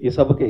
ఈ సభకి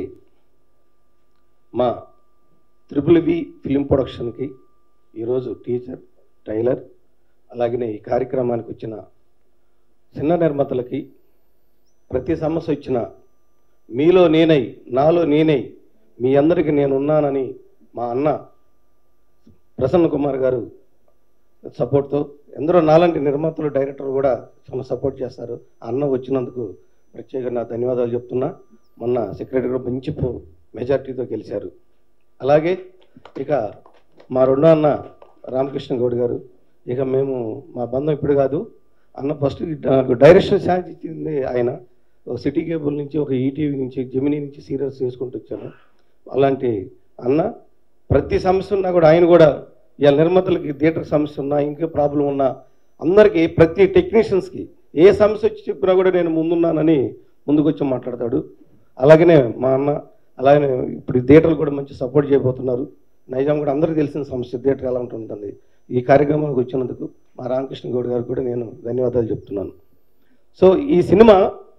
మా త్రిపుల్ వి ఫిలిం ప్రొడక్షన్కి ఈరోజు టీచర్ టైలర్ అలాగనే ఈ కార్యక్రమానికి వచ్చిన చిన్న నిర్మాతలకి ప్రతి సమస్య వచ్చిన మీలో నేనై నాలో నేనై మీ అందరికీ నేను ఉన్నానని మా అన్న ప్రసన్న కుమార్ గారు సపోర్ట్తో ఎందరో నాలాంటి నిర్మాతలు డైరెక్టర్ కూడా చాలా సపోర్ట్ చేస్తారు ఆ అన్న వచ్చినందుకు ప్రత్యేకంగా నా ధన్యవాదాలు చెప్తున్నా మొన్న సెక్రటరీ కూడా మంచి పో- మెజార్టీతో గెలిచారు అలాగే ఇక మా రెండో అన్న రామకృష్ణ గౌడ్ గారు ఇక మేము మా బంధం ఇప్పుడు కాదు అన్న ఫస్ట్ నాకు డైరెక్షన్ ఛాన్స్ ఇచ్చింది ఆయన ఒక సిటీ కేబుల్ నుంచి ఒక ఈటీవీ నుంచి జమినీ నుంచి సీరియల్స్ చేసుకుంటూ వచ్చాను అలాంటి అన్న ప్రతి సమస్య ఉన్నా కూడా ఆయన కూడా ఇవాళ నిర్మాతలకి థియేటర్ సమస్య ఉన్నా ఇంకా ప్రాబ్లం ఉన్నా అందరికీ ప్రతి టెక్నీషియన్స్కి ఏ సమస్య వచ్చి చెప్పినా కూడా నేను ముందున్నానని ముందుకు వచ్చి మాట్లాడతాడు అలాగనే మా అన్న అలాగనే ఇప్పుడు థియేటర్లు కూడా మంచి సపోర్ట్ చేయబోతున్నారు నైజాం కూడా అందరికీ తెలిసిన సమస్య థియేటర్ ఎలా ఉంటుంటుంది ఈ కార్యక్రమానికి వచ్చినందుకు మా రామకృష్ణ గౌడ్ గారికి కూడా నేను ధన్యవాదాలు చెప్తున్నాను సో ఈ సినిమా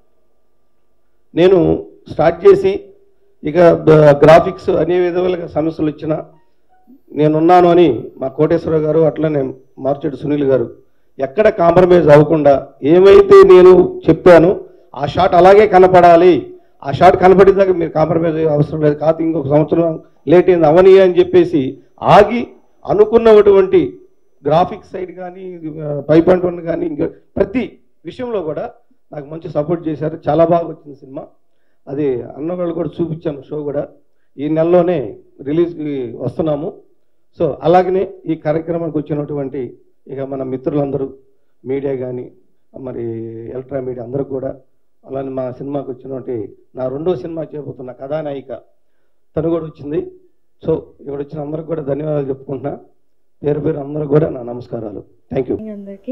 నేను స్టార్ట్ చేసి ఇక గ్రాఫిక్స్ అనే విధములుగా సమస్యలు వచ్చినా నేనున్నాను అని మా కోటేశ్వర గారు అట్లనే మార్చెడు సునీల్ గారు ఎక్కడ కాంప్రమైజ్ అవ్వకుండా ఏమైతే నేను చెప్పానో ఆ షాట్ అలాగే కనపడాలి ఆ షాట్ కనపడేదాకా మీరు కాంప్రమైజ్ అయ్యే అవసరం లేదు కాదు ఇంకొక సంవత్సరం లేట్ అయింది అవని అని చెప్పేసి ఆగి అనుకున్నటువంటి గ్రాఫిక్స్ సైడ్ కానీ ఫైవ్ పాయింట్ వన్ కానీ ఇంకా ప్రతి విషయంలో కూడా నాకు మంచి సపోర్ట్ చేశారు చాలా బాగా వచ్చింది సినిమా అది అన్నవాళ్ళు కూడా చూపించాను షో కూడా ఈ నెలలోనే రిలీజ్కి వస్తున్నాము సో అలాగనే ఈ కార్యక్రమానికి వచ్చినటువంటి ఇక మన మిత్రులందరూ మీడియా కానీ మరి ఎలక్ట్రా మీడియా అందరూ కూడా అలానే మా సినిమాకి వచ్చినటువంటి నా రెండో సినిమా చేయబోతున్న కథానాయిక తను కూడా వచ్చింది సో ఇక్కడ వచ్చిన అందరికి కూడా ధన్యవాదాలు చెప్పుకుంటున్నా పేరు పేరు అందరూ కూడా నా నమస్కారాలు థ్యాంక్ యూ అందరికీ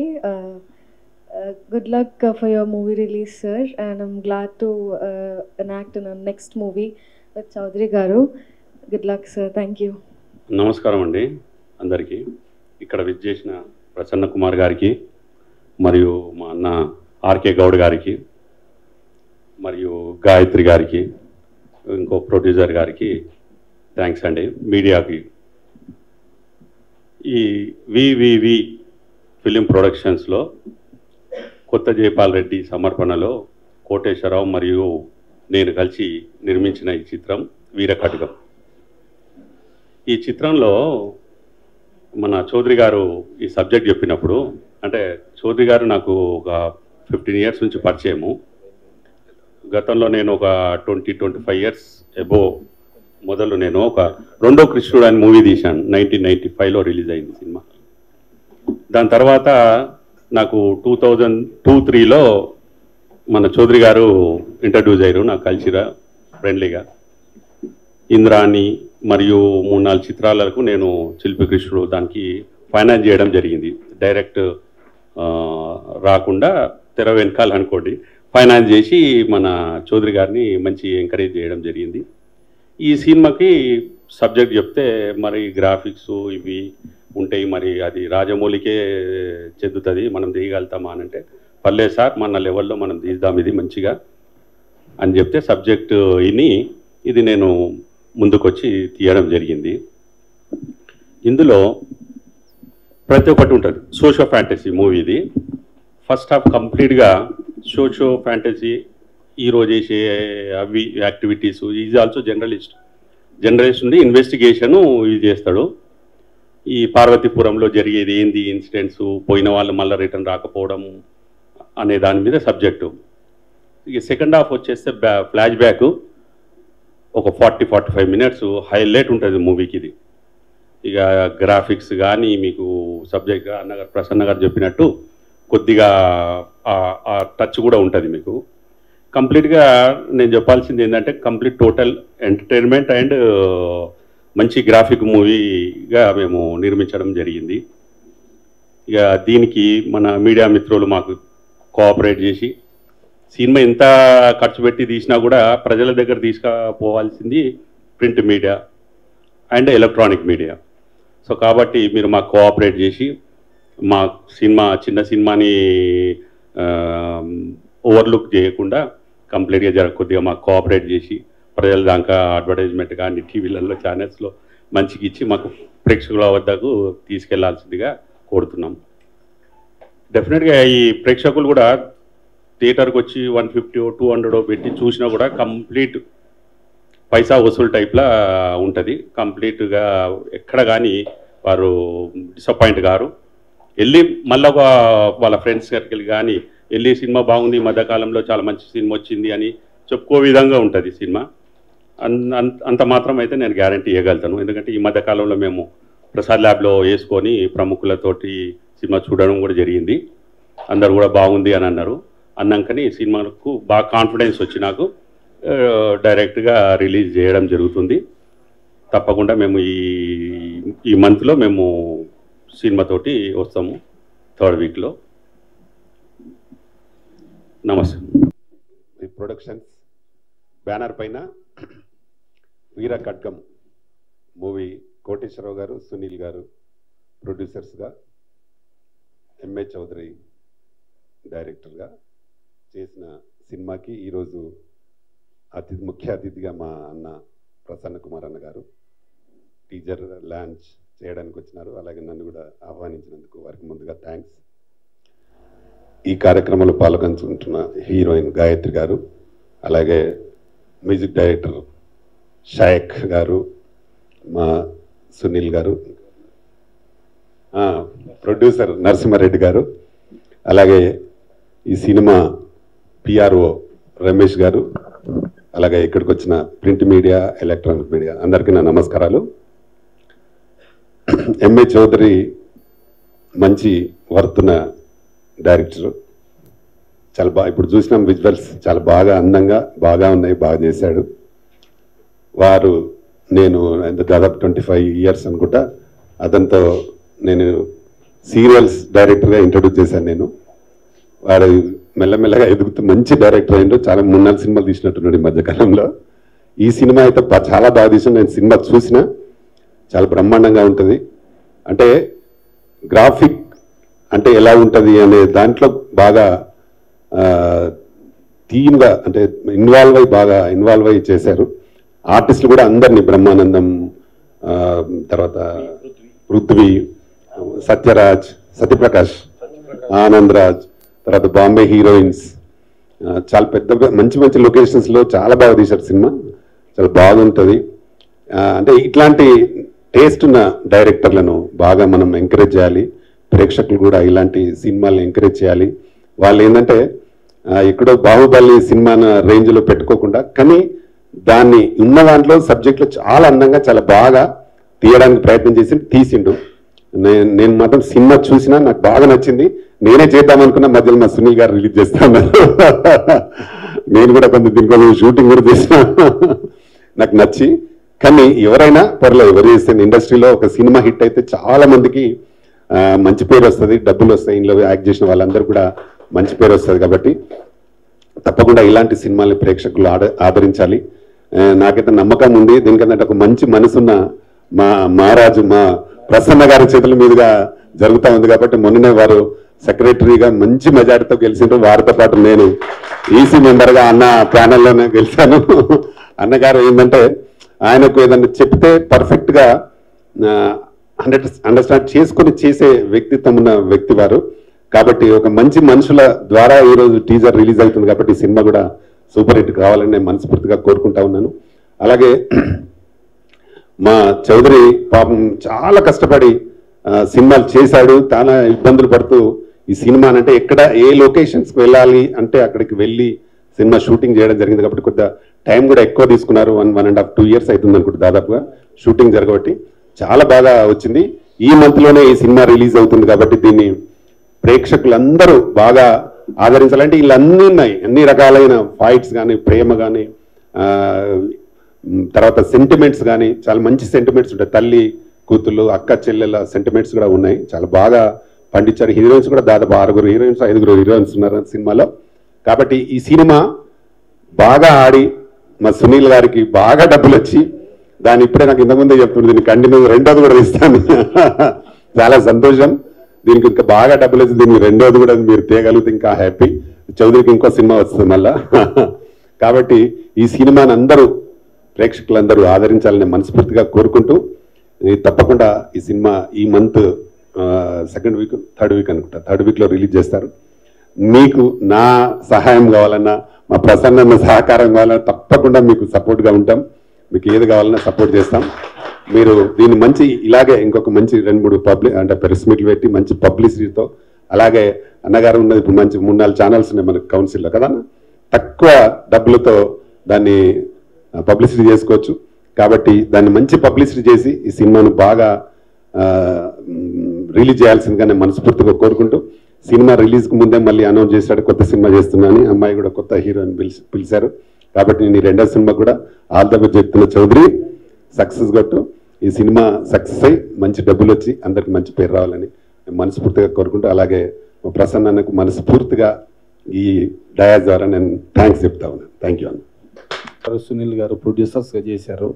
good luck for your movie release sir and I'm glad to enact in next movie with Chowdary garu good luck sir thank you నమస్కారం అండి అందరికీ ఇక్కడ విచ్చేసిన ప్రసన్న కుమార్ గారికి మరియు మా అన్న ఆర్కే గౌడ్ గారికి మరియు గాయత్రి గారికి ఇంకో ప్రొడ్యూసర్ గారికి థ్యాంక్స్ అండి మీడియాకి ఈ వివివి ఫిలిం ప్రొడక్షన్స్లో కొత్త జయపాల్ రెడ్డి సమర్పణలో కోటేశ్వరరావు మరియు నేను కలిసి నిర్మించిన ఈ చిత్రం వీరకటకం ఈ చిత్రంలో మన చౌదరి గారు ఈ సబ్జెక్ట్ చెప్పినప్పుడు అంటే చౌదరి గారు నాకు ఒక ఫిఫ్టీన్ ఇయర్స్ నుంచి పరిచయము గతంలో నేను ఒక ట్వంటీ ట్వంటీ ఫైవ్ ఇయర్స్ ఎబో మొదలు నేను ఒక రెండో కృష్ణుడు అని మూవీ తీశాను నైన్టీన్ నైన్టీ ఫైవ్లో రిలీజ్ అయింది సినిమా దాని తర్వాత నాకు టూ థౌజండ్ టూ త్రీలో మన చౌదరి గారు ఇంట్రడ్యూస్ అయ్యారు నాకు కలిసిరా ఫ్రెండ్లీగా ఇంద్రాణి మరియు మూడు నాలుగు చిత్రాలకు నేను శిల్పి కృష్ణుడు దానికి ఫైనాన్స్ చేయడం జరిగింది డైరెక్ట్ ఆ, రాకుండా తెర వెనకాల అనుకోండి ఫైనాన్స్ చేసి మన చౌదరి గారిని మంచి ఎంకరేజ్ చేయడం జరిగింది ఈ సినిమాకి సబ్జెక్ట్ చెప్తే మరి గ్రాఫిక్స్ ఇవి ఉంటాయి మరి అది రాజమౌళికే చెందుతుంది మనం తీయగలుగుతామా అని అంటే పర్లేదు సార్ మన లెవెల్లో మనం తీద్దాం ఇది మంచిగా అని చెప్తే సబ్జెక్ట్ విని ఇది నేను ముందుకొచ్చి తీయడం జరిగింది ఇందులో ప్రతి ఒక్కటి ఉంటుంది సోషో ఫ్యాంటసీ మూవీ ఇది ఫస్ట్ హాఫ్ కంప్లీట్గా సోషో ఫ్యాంటసీ హీరో చేసే అవి activities is also journalist journalist నుండి ఇన్వెస్టిగేషను ఇది చేస్తాడు ఈ పార్వతీపురంలో జరిగేది ఏంది ఇన్సిడెంట్స్ పోయిన వాళ్ళు మళ్ళీ రిటర్న్ రాకపోవడం అనే దాని మీద సబ్జెక్టు ఇక సెకండ్ హాఫ్ వచ్చేస్తే బ్యా ఫ్లాష్ బ్యాక్ ఒక forty forty five minutes highlight ఉంటుంది మూవీకి ఇది ఇక గ్రాఫిక్స్ కానీ మీకు సబ్జెక్ట్ అన్నగారు ప్రసన్న గారు చెప్పినట్టు కొద్దిగా ఆ- ఆ టచ్ కూడా ఉంటుంది మీకు కంప్లీట్గా నేను చెప్పాల్సింది ఏంటంటే కంప్లీట్ టోటల్ ఎంటర్టైన్మెంట్ అండ్ మంచి గ్రాఫిక్ మూవీగా మేము నిర్మించడం జరిగింది ఇక దీనికి మన మీడియా మిత్రులు మాకు కోఆపరేట్ చేసి సినిమా ఎంత ఖర్చు పెట్టి తీసినా కూడా ప్రజల దగ్గర తీసుకుపోవాల్సింది print media and electronic media so కాబట్టి మీరు మాకు కోఆపరేట్ చేసి మా సినిమా చిన్న సినిమాని ఓవర్లుక్ చేయకుండా కంప్లీట్గా జర కొద్దిగా మాకు కోఆపరేట్ చేసి ప్రజల దాకా అడ్వర్టైజ్మెంట్ కానీ టీవీలలో ఛానల్స్లో మంచిగా ఇచ్చి మాకు ప్రేక్షకుల వద్దకు తీసుకెళ్లాల్సిందిగా కోరుతున్నాం డెఫినెట్గా ఈ ప్రేక్షకులు కూడా థియేటర్కి వచ్చి వన్ ఫిఫ్టీ టూ హండ్రెడ్ పెట్టి చూసినా కూడా కంప్లీట్ పైసా వసూలు టైప్లా ఉంటుంది కంప్లీట్గా ఎక్కడ కానీ వారు డిసప్పాయింట్ గారు వెళ్ళి మళ్ళీ ఒక వాళ్ళ ఫ్రెండ్స్ దగ్గరికి కానీ వెళ్ళి సినిమా బాగుంది ఈ మధ్యకాలంలో చాలా మంచి సినిమా వచ్చింది అని చెప్పుకో విధంగా ఉంటుంది సినిమా అన్- అన్- అంత మాత్రం అయితే నేను గ్యారంటీ ఇవ్వగలుగుతాను ఎందుకంటే ఈ మధ్యకాలంలో మేము ప్రసాద్ ల్యాబ్లో వేసుకొని ప్రముఖులతోటి సినిమా చూడడం కూడా జరిగింది అందరు కూడా బాగుంది అని అన్నారు అన్నాకని ఈ సినిమాకు బాగా కాన్ఫిడెన్స్ వచ్చి నాకు ఆ, డైరెక్ట్గా రిలీజ్ చేయడం జరుగుతుంది తప్పకుండా మేము ఈ ఈ మంత్లో మేము సినిమాతోటి వస్తాము థర్డ్ వీక్లో నమస్తే ఈ ప్రొడక్షన్స్ బ్యానర్ పైన వీర ఖడ్గం మూవీ కోటేశ్వరరావు గారు సునీల్ గారు ప్రొడ్యూసర్స్గా ఎంఏ చౌదరి డైరెక్టర్గా చేసిన సినిమాకి ఈరోజు అతిథి ముఖ్య అతిథిగా మా అన్న ప్రసన్న కుమార్ అన్న గారు టీజర్ లాంచ్ చేయడానికి వచ్చినారు అలాగే నన్ను కూడా ఆహ్వానించినందుకు వారికి ముందుగా థ్యాంక్స్ ఈ కార్యక్రమంలో పాల్గొంటున్న హీరోయిన్ గాయత్రి గారు అలాగే మ్యూజిక్ డైరెక్టర్ షాయక్ గారు మా సునీల్ గారు ఆ, ప్రొడ్యూసర్ నరసింహారెడ్డి గారు అలాగే ఈ సినిమా పిఆర్ఓ రమేష్ గారు అలాగే ఇక్కడికి వచ్చిన ప్రింట్ మీడియా ఎలక్ట్రానిక్ మీడియా అందరికీ నా నమస్కారాలు ఎంఏ చౌదరి మంచి వర్తున్న డైరెక్టర్ చాలా బాగా ఇప్పుడు చూసినాం విజువల్స్ చాలా బాగా అందంగా బాగా ఉన్నాయి బాగా చేశాడు వారు నేను ఎంత దాదాపు ట్వంటీ ఫైవ్ ఇయర్స్ అనుకుంటా అతనితో నేను సీరియల్స్ డైరెక్టర్గా ఇంట్రొడ్యూస్ చేశాను నేను వాడు మెల్లమెల్లగా ఎదుగుతూ మంచి డైరెక్టర్ అయిండు చాలా మూడు నాలుగు సినిమాలు తీసినట్టున్నాడు ఈ మధ్యకాలంలో ఈ సినిమా అయితే బా- చాలా బాగా తీసిన నేను సినిమా చూసిన చాలా బ్రహ్మాండంగా ఉంటుంది అంటే గ్రాఫిక్ అంటే ఎలా ఉంటుంది అనే దాంట్లో బాగా థీమ్గా అంటే ఇన్వాల్వ్ అయ్యి బాగా ఇన్వాల్వ్ అయ్యి చేశారు ఆర్టిస్టులు కూడా అందరినీ బ్రహ్మానందం ఆ, తర్వాత పృథ్వీ సత్యరాజ్ సత్యప్రకాష్ ఆనంద్ రాజ్ తర్వాత బాంబే హీరోయిన్స్ ఆ, చాలా పెద్ద మంచి మంచి లొకేషన్స్లో చాలా బాగా తీశారు సినిమా చాలా బాగుంటుంది ఆ, అంటే ఇట్లాంటి టేస్ట్ ఉన్న డైరెక్టర్లను బాగా మనం ఎంకరేజ్ చేయాలి ప్రేక్షకులు కూడా ఇలాంటి సినిమాలను ఎంకరేజ్ చేయాలి వాళ్ళు ఏంటంటే ఆ, ఎక్కడో బాహుబలి సినిమా రేంజ్లో పెట్టుకోకుండా కానీ దాన్ని ఉన్న దాంట్లో సబ్జెక్ట్లో చాలా అందంగా చాలా బాగా తీయడానికి ప్రయత్నం చేసి తీసిండు నేను నేను మాత్రం సినిమా చూసినా నాకు బాగా నచ్చింది నేనే చేద్దాం అనుకున్న మధ్యలో మా సునీల్ గారు రిలీజ్ చేస్తా ఉన్నారు నేను కూడా కొంత దీనికోసం షూటింగ్ కూడా చేసిన నాకు నచ్చి కానీ ఎవరైనా పర్లేదు ఎవరు చేస్తే ఇండస్ట్రీలో ఒక సినిమా హిట్ అయితే చాలా మందికి ఆ, మంచి పేరు వస్తుంది డబ్బులు వస్తాయి ఇందులో యాక్ట్ చేసిన వాళ్ళందరూ కూడా మంచి పేరు వస్తుంది కాబట్టి తప్పకుండా ఇలాంటి సినిమాల్ని ప్రేక్షకులు ఆడ ఆదరించాలి ఆ, నాకైతే నమ్మకం ఉంది దీనికంటే ఒక మంచి మనసున్న మా మహారాజు మా ప్రసన్న గారి చేతుల మీదుగా జరుగుతా ఉంది కాబట్టి మొన్ననే వారు సెక్రటరీగా మంచి మెజారిటీతో గెలిచిండ్రు వారితో పాటు నేను ఈసీ మెంబర్గా అన్న ప్యానెల్లోనే గెలిచాను అన్నగారు ఏంటంటే ఆయనకు ఏదన్నా చెప్తే పర్ఫెక్ట్గా హండ్రెడ్ అండర్స్టాండ్ చేసుకొని చేసే వ్యక్తిత్వం ఉన్న వ్యక్తి వారు కాబట్టి ఒక మంచి మనుషుల ద్వారా ఈరోజు టీజర్ రిలీజ్ అవుతుంది కాబట్టి ఈ సినిమా కూడా సూపర్ హిట్ కావాలని నేను మనస్ఫూర్తిగా కోరుకుంటా ఉన్నాను అలాగే మా చౌదరి పాపం చాలా కష్టపడి ఆ, సినిమాలు చేశాడు చాలా ఇబ్బందులు పడుతూ ఈ సినిమా అంటే ఎక్కడ ఏ లొకేషన్స్కి వెళ్ళాలి అంటే అక్కడికి వెళ్ళి సినిమా షూటింగ్ చేయడం జరిగింది కాబట్టి కొద్దిగా టైం కూడా ఎక్కువ తీసుకున్నారు one one and half two years అవుతుంది అనుకుంటే దాదాపుగా షూటింగ్ జరగబట్టి చాలా బాగా వచ్చింది ఈ మంత్లోనే ఈ సినిమా రిలీజ్ అవుతుంది కాబట్టి దీన్ని ప్రేక్షకులందరూ బాగా ఆదరించాలంటే వీళ్ళు అన్నీ ఉన్నాయి అన్ని రకాలైన ఫైట్స్ కానీ ప్రేమ కానీ తర్వాత సెంటిమెంట్స్ కానీ చాలా మంచి సెంటిమెంట్స్ ఉంటాయి తల్లి కూతుళ్ళు అక్క చెల్లెల సెంటిమెంట్స్ కూడా ఉన్నాయి చాలా బాగా పండించారు హీరోయిన్స్ కూడా దాదాపు ఆరుగురు హీరోయిన్స్ ఐదుగురు హీరోయిన్స్ ఉన్నారు సినిమాలో కాబట్టి ఈ సినిమా బాగా ఆడి మా సునీల్ గారికి బాగా డబ్బులు వచ్చి దాన్ని ఇప్పుడే నాకు ఇంతకుముందే చెప్తుంది దీన్ని కంటిన్యూ రెండోది కూడా ఇస్తాను చాలా సంతోషం దీనికి ఇంకా బాగా డబ్బులు వచ్చి దీనికి రెండోది కూడా మీరు తేగలిగితే ఇంకా హ్యాపీ చౌదరికి ఇంకో సినిమా వస్తుంది మళ్ళా కాబట్టి ఈ సినిమాని అందరూ ప్రేక్షకులందరూ ఆదరించాలని మనస్ఫూర్తిగా కోరుకుంటూ ఇది తప్పకుండా ఈ సినిమా ఈ month second week third week అనుకుంటా థర్డ్ వీక్లో రిలీజ్ చేస్తారు మీకు నా సహాయం కావాలన్నా మా ప్రసన్న సహకారం కావాలన్నా తప్పకుండా మీకు సపోర్ట్గా ఉంటాం మీకు ఏది కావాలన్నా సపోర్ట్ చేస్తాం మీరు దీన్ని మంచి ఇలాగే ఇంకొక మంచి రెండు మూడు పబ్లిక్ అంటే ప్రెస్ మీట్లు పెట్టి మంచి పబ్లిసిటీతో అలాగే అన్నగారు ఉన్నది ఇప్పుడు మంచి మూడు నాలుగు ఛానల్స్ ఉన్నాయి మనకు కౌన్సిల్లో కదా అన్న? తక్కువ డబ్బులతో దాన్ని పబ్లిసిటీ చేసుకోవచ్చు కాబట్టి దాన్ని మంచి పబ్లిసిటీ చేసి ఈ సినిమాను బాగా రిలీజ్ చేయాల్సిందిగా నేను మనస్ఫూర్తిగా కోరుకుంటూ సినిమా రిలీజ్కి ముందే మళ్ళీ అనౌన్స్ చేశాడు కొత్త సినిమా చేస్తున్నాను అమ్మాయి కూడా కొత్త హీరోని పిలిచి పిలిచారు కాబట్టి నేను ఈ రెండో సినిమా కూడా ఆల్ ద బెస్ట్ చెప్తున్న చౌదరి సక్సెస్ కొట్టు ఈ సినిమా సక్సెస్ అయ్యి మంచి డబ్బులు వచ్చి అందరికి మంచి పేరు రావాలని నేను మనస్ఫూర్తిగా కోరుకుంటూ అలాగే మా ప్రసన్న అన్నకు మనస్ఫూర్తిగా ఈ డయా ద్వారా నేను థ్యాంక్స్ చెప్తా ఉన్నాను థ్యాంక్ యూ అన్న గారు సునీల్ గారు ప్రొడ్యూసర్స్గా చేశారు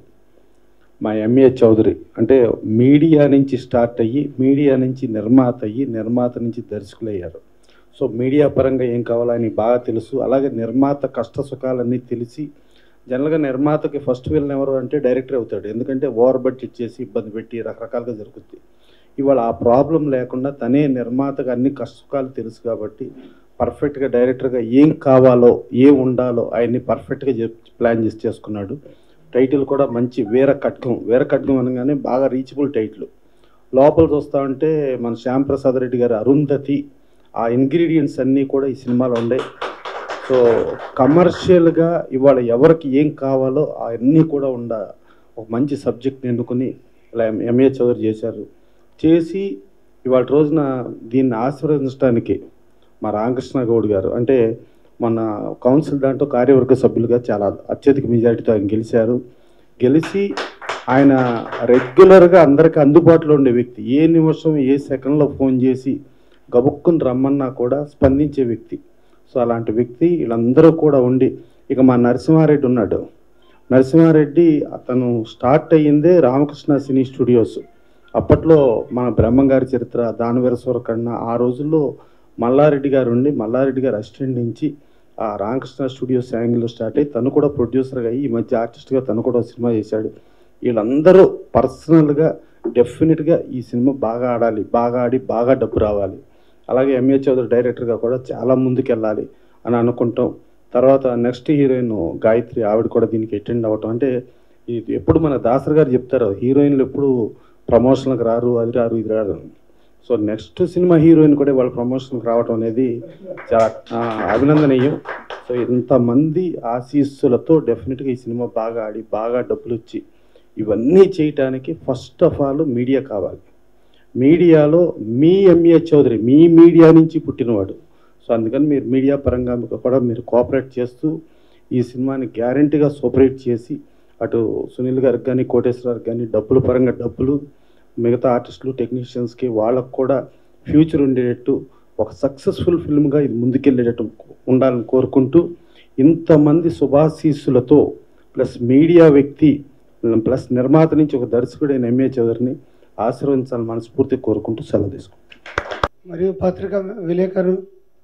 మా ఎంఏ చౌదరి అంటే మీడియా నుంచి స్టార్ట్ అయ్యి మీడియా నుంచి నిర్మాత అయ్యి నిర్మాత నుంచి దర్శకులు అయ్యారు సో మీడియా పరంగా ఏం కావాలో ఆయనకి బాగా తెలుసు అలాగే నిర్మాత కష్ట సుఖాలన్నీ తెలిసి జనరల్గా నిర్మాతకి ఫస్ట్ వీళ్ళని ఎవరు అంటే డైరెక్టర్ అవుతాడు ఎందుకంటే ఓవర్ బడ్జెట్ చేసి ఇబ్బంది పెట్టి రకరకాలుగా జరుగుద్ది ఇవాళ ఆ ప్రాబ్లం లేకుండా తనే నిర్మాతగా అన్ని కష్ట సుఖాలు తెలుసు కాబట్టి పర్ఫెక్ట్గా డైరెక్టర్గా ఏం కావాలో ఏం ఉండాలో ఆయన్ని పర్ఫెక్ట్గా చెప్ ప్లాన్ చేసి చేసుకున్నాడు టైటిల్ కూడా మంచి వీర ఖడ్గం వీర ఖడ్గం అనగానే బాగా రీచబుల్ టైటిల్ లోపల చూస్తా ఉంటే మన శ్యామ్ ప్రసాద్ రెడ్డి గారు అరుంధతి ఆ ఇంగ్రీడియంట్స్ అన్నీ కూడా ఈ సినిమాలో ఉన్నాయి సో కమర్షియల్గా ఇవాళ ఎవరికి ఏం కావాలో అవన్నీ కూడా ఉండ ఒక మంచి సబ్జెక్ట్ని ఎన్నుకుని ఇలా ఎంఏ చౌదరి చేశారు చేసి ఇవాళ రోజున దీన్ని ఆశీర్వదించడానికి మా రామకృష్ణ గౌడ్ గారు అంటే మన కౌన్సిల్ దాంట్లో కార్యవర్గ సభ్యులుగా చాలా అత్యధిక మెజారిటీతో ఆయన గెలిచారు గెలిచి ఆయన రెగ్యులర్గా అందరికీ అందుబాటులో ఉండే వ్యక్తి ఏ నిమిషం ఏ సెకండ్లో ఫోన్ చేసి గబుక్కుని రమ్మన్నా కూడా స్పందించే వ్యక్తి సో అలాంటి వ్యక్తి వీళ్ళందరూ కూడా ఉండి ఇక మా నరసింహారెడ్డి ఉన్నాడు నరసింహారెడ్డి అతను స్టార్ట్ అయ్యిందే రామకృష్ణ సినీ స్టూడియోస్ అప్పట్లో మన బ్రహ్మంగారి చరిత్ర దానవీర సూరకర్ణ ఆ రోజుల్లో మల్లారెడ్డి గారు ఉండి మల్లారెడ్డి గారు అసిస్టెంట్ నుంచి ఆ రామకృష్ణ స్టూడియోస్ యాంగిల్లో స్టార్ట్ అయ్యి తను కూడా ప్రొడ్యూసర్గా అయ్యి ఈ మధ్య ఆర్టిస్ట్గా తను కూడా సినిమా చేశాడు వీళ్ళందరూ పర్సనల్గా డెఫినెట్గా ఈ సినిమా బాగా ఆడాలి బాగా ఆడి బాగా డబ్బు రావాలి అలాగే ఎంఏ చౌదరి డైరెక్టర్గా కూడా చాలా ముందుకెళ్ళాలి అని అనుకుంటాం తర్వాత నెక్స్ట్ హీరోయిన్ గాయత్రి ఆవిడ కూడా దీనికి అటెండ్ అవ్వటం అంటే ఇది ఎప్పుడు మన దాసర్ గారు చెప్తారు హీరోయిన్లు ఎప్పుడు ప్రమోషన్లకు రారు అది రారు ఇది రారు సో నెక్స్ట్ సినిమా హీరోయిన్ కూడా వాళ్ళ ప్రమోషన్కి రావటం అనేది చాలా ఆ, అభినందనీయం సో ఇంతమంది ఆశీస్సులతో డెఫినెట్గా ఈ సినిమా బాగా ఆడి బాగా డబ్బులు వచ్చి ఇవన్నీ చేయటానికి ఫస్ట్ ఆఫ్ ఆల్ మీడియా కావాలి మీడియాలో మీ ఎంఏ చౌదరి మీ మీడియా నుంచి పుట్టినవాడు సో అందుకని మీరు మీడియా పరంగా మీకు కూడా మీరు కోఆపరేట్ చేస్తూ ఈ సినిమాని గ్యారంటీగా సూపరేట్ చేసి అటు సునీల్ గారికి కానీ కోటేశ్వర కానీ డబ్బుల పరంగా డబ్బులు మిగతా ఆర్టిస్టులు టెక్నీషియన్స్కి వాళ్ళకు కూడా ఫ్యూచర్ ఉండేటట్టు ఒక సక్సెస్ఫుల్ ఫిల్మ్గా ఇది ముందుకెళ్ళేటట్టు ఉండాలని కోరుకుంటూ ఇంతమంది శుభాశీస్సులతో ప్లస్ మీడియా వ్యక్తి ప్లస్ నిర్మాత నుంచి ఒక దర్శకుడైన ఎంఏ చౌదరిని ఆశీర్వదించాలని మనస్ఫూర్తి కోరుకుంటూ సెలవు తీసుకుంటాం మరియు పత్రికా విలేకరు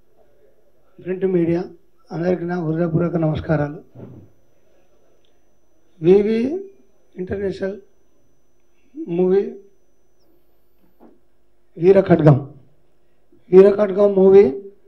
ప్రింట్ మీడియా అందరికీ నా హృదయపూర్వక నమస్కారాలు వివి ఇంటర్నేషనల్ మూవీ వీర ఖడ్గం వీర ఖడ్గం మూవీ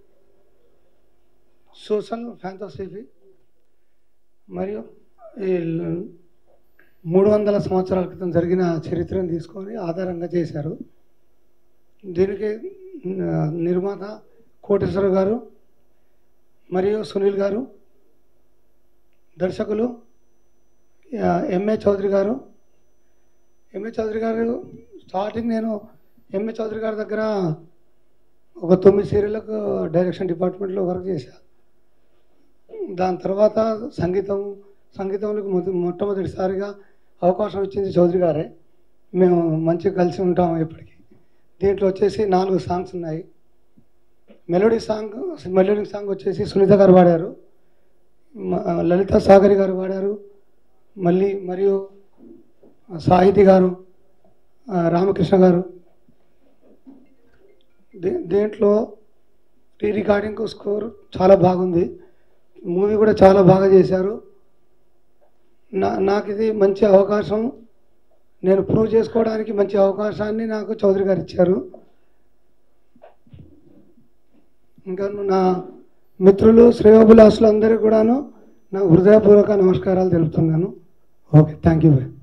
సోషల్ ఫ్యాంటసీ మరియు ఈ మూడు వందల సంవత్సరాల క్రితం జరిగిన చరిత్రను తీసుకొని ఆధారంగా చేశారు దీనికి ఆ, నిర్మాత కోటేశ్వర గారు మరియు సునీల్ గారు దర్శకులు ఆ, ఎంఏ చౌదరి గారు ఎంఏ చౌదరి గారు స్టార్టింగ్ నేను ఎంఏ చౌదరి గారి దగ్గర ఒక తొమ్మిది సీరియళ్ళకు డైరెక్షన్ డిపార్ట్మెంట్లో వర్క్ చేశా దాని తర్వాత సంగీతం సంగీతంలోకి మొద మొట్టమొదటిసారిగా అవకాశం ఇచ్చింది చౌదరి గారే మేము మంచిగా కలిసి ఉంటాము ఇప్పటికీ దీంట్లో వచ్చేసి నాలుగు సాంగ్స్ ఉన్నాయి మెలోడీ సాంగ్ మెలోడీ సాంగ్ వచ్చేసి సునీత గారు పాడారు మ- లలిత సాగరి గారు పాడారు మళ్ళీ మరియు సాహితి గారు ఆ, రామకృష్ణ గారు దీ దీంట్లో రీ రికార్డింగ్ స్కోర్ చాలా బాగుంది మూవీ కూడా చాలా బాగా చేశారు నా నాకు ఇది మంచి అవకాశం నేను ప్రూవ్ చేసుకోవడానికి మంచి అవకాశాన్ని నాకు చౌదరి గారు ఇచ్చారు ఇంకా నా మిత్రులు శ్రేయోభిలాసులు అందరికీ కూడాను నా హృదయపూర్వక నమస్కారాలు తెలుపుతున్నాను ఓకే థ్యాంక్ యూ